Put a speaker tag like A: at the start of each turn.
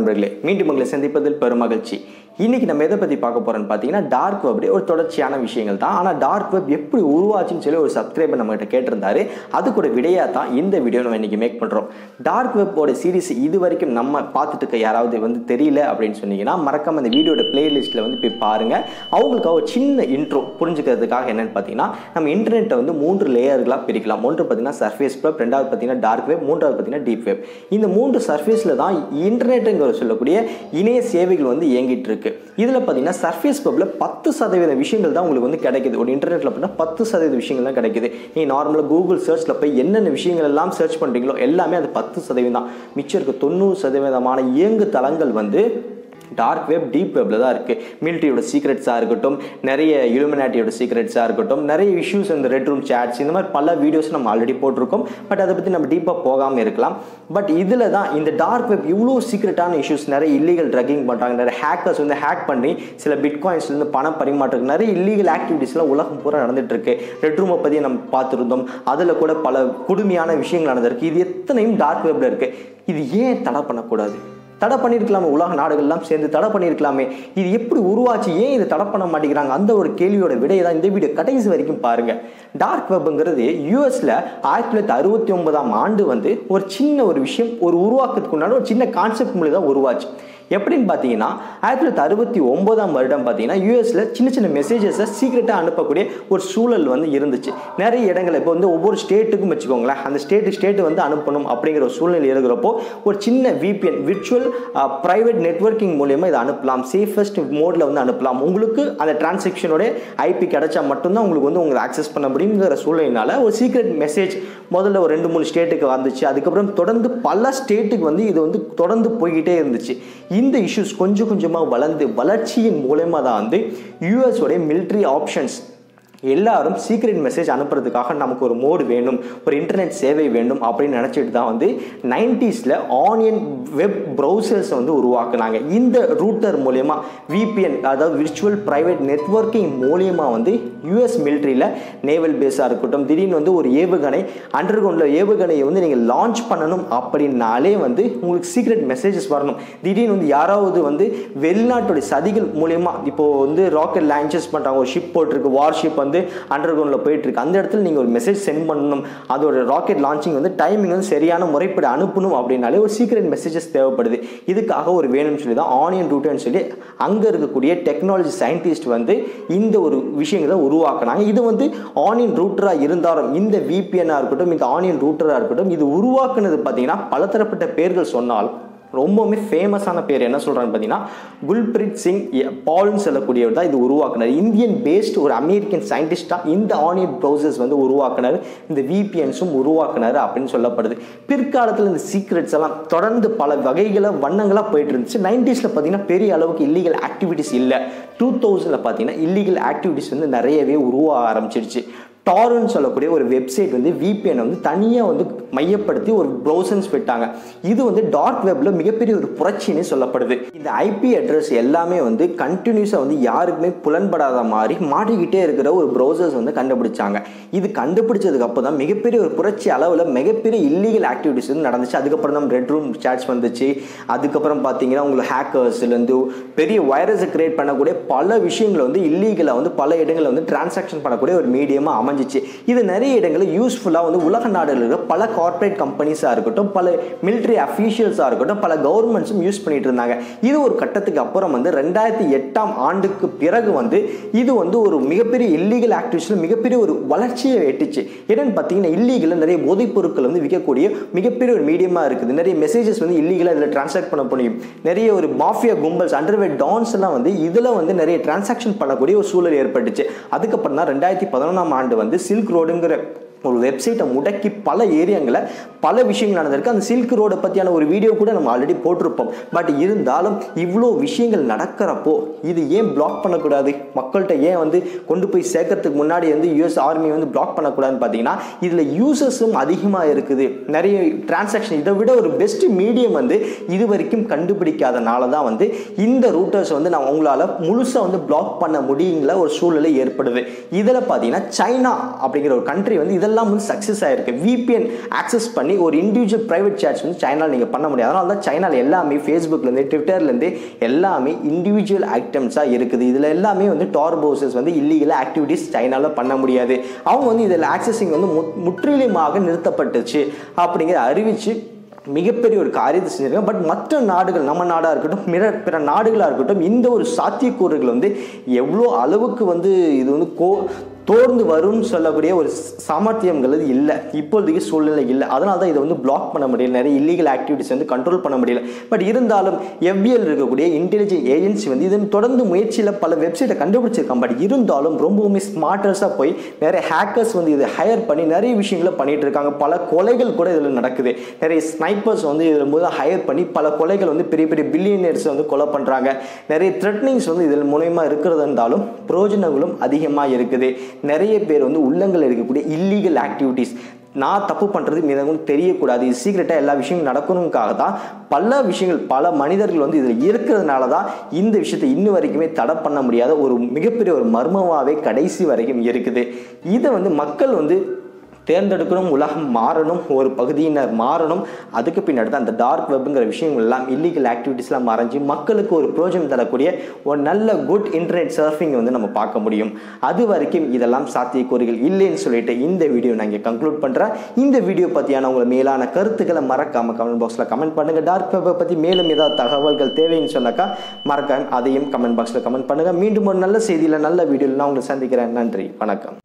A: நண்பர்களே மீண்டும் உங்களை சந்திப்பதில் பெரும் மகிழ்ச்சி இன்னைக்கு நம்ம எதை பற்றி பார்க்க போறோம்னு பார்த்தீங்கன்னா டார்க் வெப் ஒரு தொடர்ச்சியான விஷயங்கள் தான் ஆனால் டார்க் வெப் எப்படி உருவாச்சுன்னு சொல்லி ஒரு சப்ஸ்கிரைபர் நம்மகிட்ட கேட்டிருந்தாரு அதுக்கூட விடையாக தான் இந்த வீடியோ நம்ம இன்னைக்கு மேக் பண்ணுறோம் டார்க் வெப்போட சீரிஸ் இது வரைக்கும் நம்ம பார்த்துட்டு இருக்க யாராவது வந்து தெரியல அப்படின்னு சொன்னீங்கன்னா மறக்காம இந்த வீடியோட பிளேலிஸ்ட்டில் வந்து போய் பாருங்க அவங்களுக்கு ஒரு சின்ன இன்ட்ரோ புரிஞ்சுக்கிறதுக்காக என்னன்னு பார்த்தீங்கன்னா நம்ம இன்டர்நெட்டை வந்து மூன்று லேயர்களாக பிரிக்கலாம் ஒன்று பார்த்தீங்கன்னா சர்ஃபேஸ் வெப் ரெண்டாவது பார்த்தீங்கன்னா டார்க் வெப் மூன்றாவது பார்த்தீங்கன்னா டீப் வெப் இந்த மூன்று சர்ஃபேஸில் தான் இன்டர்நெட்டுங்கிற சொல்லக்கூடிய இணைய சேவைகள் வந்து இயங்கிட்டு இருக்கு இதில் பார்த்தீங்கன்னா சர்ஃபேஸ் வெப்பில் பத்து சதவீத விஷயங்கள் தான் உங்களுக்கு வந்து கிடைக்குது ஒரு இன்டர்நெட்டில் பார்த்தீங்கன்னா பத்து சதவீத விஷயங்கள் தான் கிடைக்குது நீ நார்மலாக கூகுள் சர்ச்சில் போய் என்னென்ன விஷயங்கள் எல்லாம் சர்ச் பண்ணுறீங்களோ எல்லாமே அது பத்து சதவீதம் தான் மிச்சம் இருக்க தொண்ணூறு சதவீதமான இயங்கு தளங்கள் வந்து டார்க் வெப் டீப் வெப்பில் தான் இருக்குது மிலிட்ரியோட சீக்ரெட்ஸாக இருக்கட்டும் நிறைய இலுமினாட்டியோட சீக்ரெட்ஸாக இருக்கட்டும் நிறைய இஷ்யூஸ் இந்த ரெட் ரூம் சேட்ஸ் இந்த மாதிரி பல வீடியோஸ் நம்ம ஆல்ரெடி போட்டிருக்கோம் பட் அதை பற்றி நம்ம டீப்பாக போகாமல் இருக்கலாம் பட் இதில் தான் இந்த டார்க் வெப் இவ்வளோ சீக்ரெட்டான இஷ்யூஸ் நிறைய இல்லீகல் ட்ரக்கிங் பண்ணுறாங்க நிறைய ஹேக்கர்ஸ் வந்து ஹேக் பண்ணி சில பிட்காயின்ஸ்லேருந்து பணம் பரிமாற்றம் நிறைய இல்லீகல் ஆக்டிவிட்டீஸ்லாம் உலகம் பூரா நடந்துட்டு இருக்கு ரெட் ரூமை பற்றி நம்ம பார்த்துருந்தோம் அதில் கூட பல கொடுமையான விஷயங்கள் நடந்திருக்கு இது எத்தனையும் டார்க் வெப்பில் இருக்குது இது ஏன் தடை பண்ணக்கூடாது தடை பண்ணியிருக்கலாமே உலக நாடுகள்லாம் சேர்ந்து தடை பண்ணியிருக்கலாமே இது எப்படி உருவாச்சு ஏன் இதை தடை பண்ண மாட்டேங்கிறாங்க அந்த ஒரு கேள்வியோட விடையை தான் இந்த வீடியோ கடைசி வரைக்கும் பாருங்க டார்க் வெப்ங்கிறது யூஎஸ்ல ஆயிரத்தி தொள்ளாயிரத்தி அறுபத்தி ஒன்பதாம் ஆண்டு வந்து ஒரு சின்ன ஒரு விஷயம் ஒரு உருவாக்கத்துக்கு உண்டான ஒரு சின்ன கான்செப்ட் மூலம் தான் உருவாச்சு எப்படின்னு பார்த்தீங்கன்னா ஆயிரத்தி தொள்ளாயிரத்தி அறுபத்தி ஒன்பதாம் வருடம் பார்த்தீங்கன்னா யூஎஸில் சின்ன சின்ன மெசேஜஸை சீக்கிரட்டாக அனுப்பக்கூடிய ஒரு சூழல் வந்து இருந்துச்சு நிறைய இடங்கள் இப்போ வந்து ஒவ்வொரு ஸ்டேட்டுக்கும் வச்சுக்கோங்களேன் அந்த ஸ்டேட்டு ஸ்டேட்டு வந்து அனுப்பணும் அப்படிங்கிற ஒரு சூழ்நிலை இருக்கிறப்போ ஒரு சின்ன விபிஎன் விர்ச்சுவல் ப்ரைவேட் நெட்ஒர்க்கிங் மூலியமாக இதை அனுப்பலாம் சேஃபஸ்ட் மோடில் வந்து அனுப்பலாம் உங்களுக்கு அந்த டிரான்சாக்ஷனோட ஐபி கிடைச்சா மட்டும்தான் உங்களுக்கு வந்து உங்களை ஆக்சஸ் பண்ண முடியுங்கிற சூழ்நிலையினால ஒரு சீக்ரெட் மெசேஜ் முதல்ல ஒரு ரெண்டு மூணு ஸ்டேட்டுக்கு வந்துச்சு அதுக்கப்புறம் தொடர்ந்து பல ஸ்டேட்டுக்கு வந்து இது வந்து தொடர்ந்து போய்கிட்டே இருந்துச்சு இந்த இஷ்யூஸ் கொஞ்சம் கொஞ்சமாக வளர்ந்து வளர்ச்சியின் மூலயமா தான் வந்து யூஎஸோடைய மிலிட்ரி ஆப்ஷன்ஸ் எல்லாரும் சீக்ரெட் மெசேஜ் அனுப்புறதுக்காக நமக்கு ஒரு மோடு வேணும் ஒரு இன்டர்நெட் சேவை வேணும் அப்படின்னு நினச்சிட்டு தான் வந்து நைன்டிஸில் ஆனியன் வெப் ப்ரௌசர்ஸை வந்து உருவாக்குனாங்க இந்த ரூட்டர் மூலயமா விபிஎன் அதாவது விர்ச்சுவல் ப்ரைவேட் நெட்ஒர்க்கிங் மூலியமா வந்து யூஎஸ் மிலிட்ரியில் நேவல் பேஸாக இருக்கட்டும் திடீர்னு வந்து ஒரு ஏவுகணை அண்டர் கிரவுண்டில் ஏவுகணையை வந்து நீங்கள் லான்ச் பண்ணணும் அப்படின்னாலே வந்து உங்களுக்கு சீக்ரெட் மெசேஜஸ் வரணும் திடீர்னு வந்து யாராவது வந்து வெளிநாட்டுடைய சதிகள் மூலயமா இப்போ வந்து ராக்கெட் லான்ச்சஸ் பண்ணுறாங்க ஒரு ஷிப் போட்டிருக்கு வார் ஷிப் வந்து அண்டர் கிரவுண்டில் போயிட்டு இருக்கு அந்த இடத்துல நீங்கள் ஒரு மெசேஜ் சென்ட் பண்ணணும் அதோட ராக்கெட் லான்ச்சிங் வந்து டைமிங் வந்து சரியான முறைப்படி அனுப்பணும் அப்படின்னாலே ஒரு சீக்ரெட் மெசேஜஸ் தேவைப்படுது இதுக்காக ஒரு வேணும்னு சொல்லி தான் ஆனியன் ரூட்டர்னு சொல்லி அங்கே இருக்கக்கூடிய டெக்னாலஜி சயின்டிஸ்ட் வந்து இந்த ஒரு விஷயங்களை உருவாக்குனாங்க இது வந்து ஆனியன் ரூட்டராக இருந்தாலும் இந்த விபிஎன்னாக இருக்கட்டும் இந்த ஆனியன் ரூட்டராக இருக்கட்டும் இது உருவாக்குனது பார்த்தீங்கன்னா பலதரப்பட்ட பேர்கள் சொன்னாலும் ரொம்பவுமே ஃபேமஸான பேர் என்ன சொல்கிறான்னு பார்த்தீங்கன்னா குல்பிரீத் சிங் பால்னு சொல்லக்கூடியவர் தான் இது உருவாக்குனார் இந்தியன் பேஸ்ட் ஒரு அமெரிக்கன் சயின்டிஸ்டாக இந்த ஆனியன் ப்ரௌசர்ஸ் வந்து உருவாக்குனார் இந்த விபிஎன்ஸும் உருவாக்குனார் அப்படின்னு சொல்லப்படுது பிற்காலத்தில் இந்த சீக்ரெட்ஸ் எல்லாம் தொடர்ந்து பல வகைகளை வண்ணங்களாக போயிட்டு இருந்துச்சு நைன்டிஸில் பார்த்தீங்கன்னா பெரிய அளவுக்கு இல்லீகல் ஆக்டிவிட்டிஸ் இல்லை டூ தௌசண்டில் பார்த்தீங்கன்னா இல்லீகல் ஆக்டிவிட்டிஸ் வந்து நிறையவே உருவாக ஆரம்பிச்சிருச்சு டாருன்னு சொல்லக்கூடிய ஒரு வெப்சைட் வந்து விபிஎன் வந்து தனியாக வந்து மையப்படுத்தி ஒரு ப்ரௌசன்ஸ் விட்டாங்க இது வந்து டார்க் வெப்பில் மிகப்பெரிய ஒரு புரட்சின்னு சொல்லப்படுது இந்த ஐபி அட்ரஸ் எல்லாமே வந்து கண்டினியூஸாக வந்து யாருக்குமே புலன்படாத மாதிரி மாட்டிக்கிட்டே இருக்கிற ஒரு ப்ரௌசர்ஸ் வந்து கண்டுபிடிச்சாங்க இது கண்டுபிடிச்சதுக்கு அப்போ தான் மிகப்பெரிய ஒரு புரட்சி அளவில் மிகப்பெரிய இல்லீகல் ஆக்டிவிட்டிஸ் வந்து நடந்துச்சு அதுக்கப்புறம் தான் ரெட் ரூம் சேட்ஸ் வந்துச்சு அதுக்கப்புறம் பார்த்தீங்கன்னா உங்களுக்கு ஹேக்கர்ஸ்லேருந்து பெரிய வைரஸை கிரியேட் பண்ணக்கூடிய பல விஷயங்களை வந்து இல்லீகலாக வந்து பல இடங்களில் வந்து டிரான்சாக்ஷன் பண்ணக்கூடிய ஒரு மீடியமாக அமைஞ்சிச்சு இது நிறைய இடங்களில் யூஸ்ஃபுல்லாக வந்து உலக நாடுகளில் இருக்கிற பல கார்ப்பரேட் கம்பெனிஸாக இருக்கட்டும் பல மிலிட்ரி அஃபீஷியல்ஸாக இருக்கட்டும் பல கவர்மெண்ட்ஸும் யூஸ் பண்ணிட்டு இருந்தாங்க இது ஒரு கட்டத்துக்கு அப்புறம் வந்து ரெண்டாயிரத்தி எட்டாம் ஆண்டுக்கு பிறகு வந்து இது வந்து ஒரு மிகப்பெரிய இல்லீகல் ஆக்டிவிட்டிஸில் மிகப்பெரிய ஒரு வளர்ச்சியை எட்டுச்சு என்னன்னு பார்த்தீங்கன்னா இல்லீகலாக நிறைய போதைப் பொருட்கள் வந்து விற்கக்கூடிய மிகப்பெரிய ஒரு மீடியமாக இருக்குது நிறைய மெசேஜஸ் வந்து இல்லீகலாக இதில் டிரான்சாக்ட் பண்ண முடியும் நிறைய ஒரு மாஃபியா கும்பல்ஸ் அண்டர்வேட் டான்ஸ் எல்லாம் வந்து இதில் வந்து நிறைய டிரான்சாக்ஷன் பண்ணக்கூடிய ஒரு சூழல் ஏற்பட்டுச்சு அதுக்கப்புறம் தான் ரெண்டாயிரத்தி பதினொன்றாம் ஆண்டு வந்து சில்க் ரோடுங்கிற ஒரு வெப்சைட்டை முடக்கி பல ஏரியாங்களில் பல விஷயங்கள் நடந்திருக்கு அந்த சில்க் ரோடை பற்றியான ஒரு வீடியோ கூட நம்ம ஆல்ரெடி போட்டிருப்போம் பட் இருந்தாலும் இவ்வளோ விஷயங்கள் நடக்கிறப்போ இது ஏன் பிளாக் பண்ணக்கூடாது மக்கள்கிட்ட ஏன் வந்து கொண்டு போய் சேர்க்கறதுக்கு முன்னாடி வந்து யூஎஸ் ஆர்மி வந்து பிளாக் பண்ணக்கூடாதுன்னு பார்த்தீங்கன்னா இதில் யூசர்ஸும் அதிகமாக இருக்குது நிறைய டிரான்சாக்ஷன் இதை விட ஒரு பெஸ்ட் மீடியம் வந்து இது வரைக்கும் கண்டுபிடிக்காதனால தான் வந்து இந்த ரூட்டர்ஸ் வந்து நான் உங்களால் முழுசாக வந்து பிளாக் பண்ண முடியுங்கிற ஒரு சூழ்நிலை ஏற்படுது இதில் பார்த்தீங்கன்னா சைனா அப்படிங்கிற ஒரு கண்ட்ரி வந்து இதில் இதெல்லாம் வந்து சக்ஸஸ் ஆயிருக்கு விபிஎன் ஆக்சஸ் பண்ணி ஒரு இண்டிவிஜுவல் ப்ரைவேட் சேட்ஸ் வந்து சைனாவில் நீங்கள் பண்ண முடியாது அதனால தான் சைனாவில் எல்லாமே ஃபேஸ்புக்லேருந்து ட்விட்டர்லேருந்து எல்லாமே இண்டிவிஜுவல் ஐட்டம்ஸாக இருக்குது இதில் எல்லாமே வந்து டார்போசஸ் வந்து இல்லீகல் ஆக்டிவிட்டீஸ் சைனாவில் பண்ண முடியாது அவங்க வந்து இதில் ஆக்சஸிங் வந்து முத்- முற்றிலுமாக நிறுத்தப்பட்டுச்சு அப்படிங்கிற அறிவிச்சு மிகப்பெரிய ஒரு காரியத்தை செஞ்சிருக்காங்க பட் மற்ற நாடுகள் நம்ம நாடாக இருக்கட்டும் பிற பிற நாடுகளாக இருக்கட்டும் இந்த ஒரு சாத்தியக்கூறுகள் வந்து எவ்வளோ அளவுக்கு வந்து இது வந்து கோ தோர்ந்து வரும்னு சொல்லக்கூடிய ஒரு சாமர்த்தியங்கிறது இல்லை இப்போதைக்கு சூழ்நிலை இல்லை அதனால தான் இதை வந்து பிளாக் பண்ண முடியல நிறைய இல்லீகல் ஆக்டிவிட்டிஸ் வந்து கண்ட்ரோல் பண்ண முடியல பட் இருந்தாலும் எவ்விஎல் இருக்கக்கூடிய இன்டெலிஜென்ட் ஏஜென்சி வந்து இதன் தொடர்ந்து முயற்சியில் பல வெப்சைட்டை கண்டுபிடிச்சிருக்காங்க பட் இருந்தாலும் ரொம்பவுமே ஸ்மார்ட்டர்ஸாக போய் நிறைய ஹேக்கர்ஸ் வந்து இதை ஹையர் பண்ணி நிறைய விஷயங்களை பண்ணிட்டு இருக்காங்க பல கொலைகள் கூட இதில் நடக்குது நிறைய ஸ்னைப்பர்ஸ் வந்து இதில் போது ஹையர் பண்ணி பல கொலைகள் வந்து பெரிய பெரிய பில்லியனர்ஸ் வந்து கொலை பண்ணுறாங்க நிறைய த்ரெட்னிங்ஸ் வந்து இதில் மூலயமா இருக்கிறது இருந்தாலும் பிரயோஜனங்களும் அதிகமாக இருக்குது நிறைய பேர் வந்து உள்ளங்கள் இருக்கக்கூடிய இல்லீகல் ஆக்டிவிட்டீஸ் நான் தப்பு பண்ணுறது மிகவும் தெரியக்கூடாது இது சீக்கிரட்டாக எல்லா விஷயங்களும் நடக்கணுங்காக தான் பல விஷயங்கள் பல மனிதர்கள் வந்து இதில் இருக்கிறதுனால தான் இந்த விஷயத்தை இன்னும் வரைக்குமே தடை பண்ண முடியாத ஒரு மிகப்பெரிய ஒரு மர்மமாகவே கடைசி வரைக்கும் இருக்குது இதை வந்து மக்கள் வந்து தேர்ந்தெடுக்கணும் உலகம் மாறணும் ஒரு பகுதியினர் மாறணும் அதுக்கு பின்னாடி தான் அந்த டார்க் வெப்ங்கிற விஷயங்கள் எல்லாம் இல்லீகல் ஆக்டிவிட்டீஸ்லாம் மறைஞ்சு மக்களுக்கு ஒரு பிரோஜனம் தரக்கூடிய ஒரு நல்ல குட் இன்டர்நெட் சர்ஃபிங் வந்து நம்ம பார்க்க முடியும் அது வரைக்கும் இதெல்லாம் சாத்தியக்கூறுகள் இல்லைன்னு சொல்லிட்டு இந்த வீடியோ நான் இங்கே கன்க்ளூட் பண்ணுறேன் இந்த வீடியோ பற்றியான உங்களை மேலான கருத்துக்களை மறக்காம கமெண்ட் பாக்ஸில் கமெண்ட் பண்ணுங்கள் டார்க் வெப்பை பற்றி மேலும் ஏதாவது தகவல்கள் தேவைன்னு சொன்னாக்கா மறக்காம அதையும் கமெண்ட் பாக்ஸில் கமெண்ட் பண்ணுங்கள் மீண்டும் ஒரு நல்ல செய்தியில் நல்ல வீடியோவில் நான் உங்களை சந்திக்கிறேன் நன்றி வணக்கம்